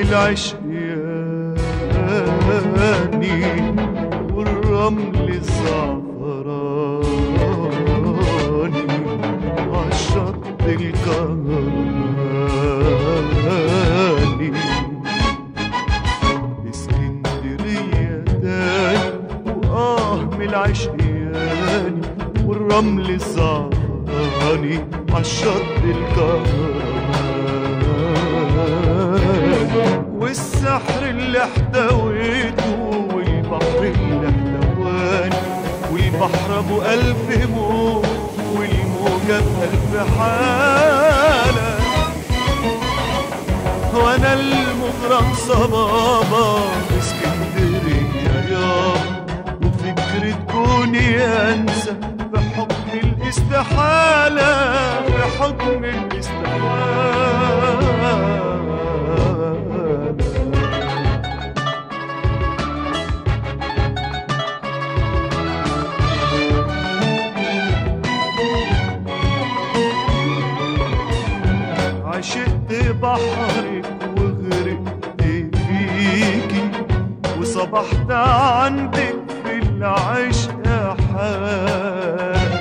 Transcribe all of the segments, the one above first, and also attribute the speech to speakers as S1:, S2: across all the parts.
S1: العشق ياني والرمل الزعفراني عالشط الكهرباني اسكندرية تاني وآه من العشقياني والرمل الزعفراني عالشط الكهرباني والسحر اللي احتويته والبحر اللي احتواني والبحر ابو ألف موج والموجة بألف حالة وانا المغرم صبابة في اسكندرية يابا وفكرة كوني انسى في حكم الاستحالة في حكم الاستحالة عشقت بحرك وغرقت فيكي وصبحت عندك في العشق حال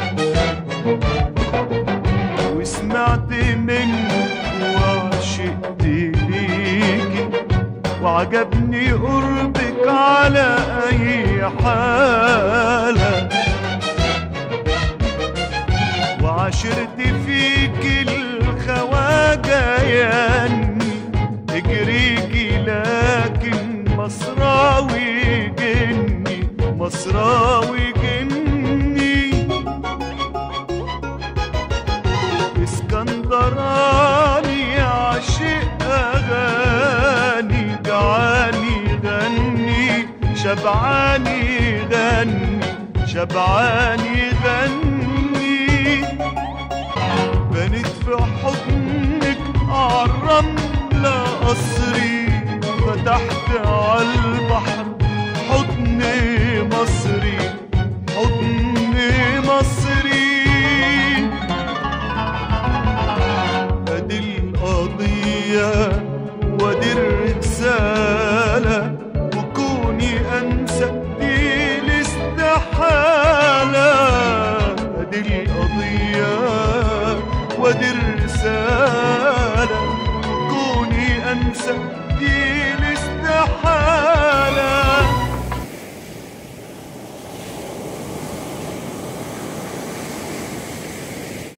S1: وسمعت منك وعشقت ليكي وعجبني قربك على أي حالة وعشرت فيك الخواجة ياني تجريكي لكن مصراوي جني مصراوي جني اسكندراني عاشق اغاني جعاني غني شبعاني غني شبعاني غني بنت في حضنك عالرملة قصري فتحت على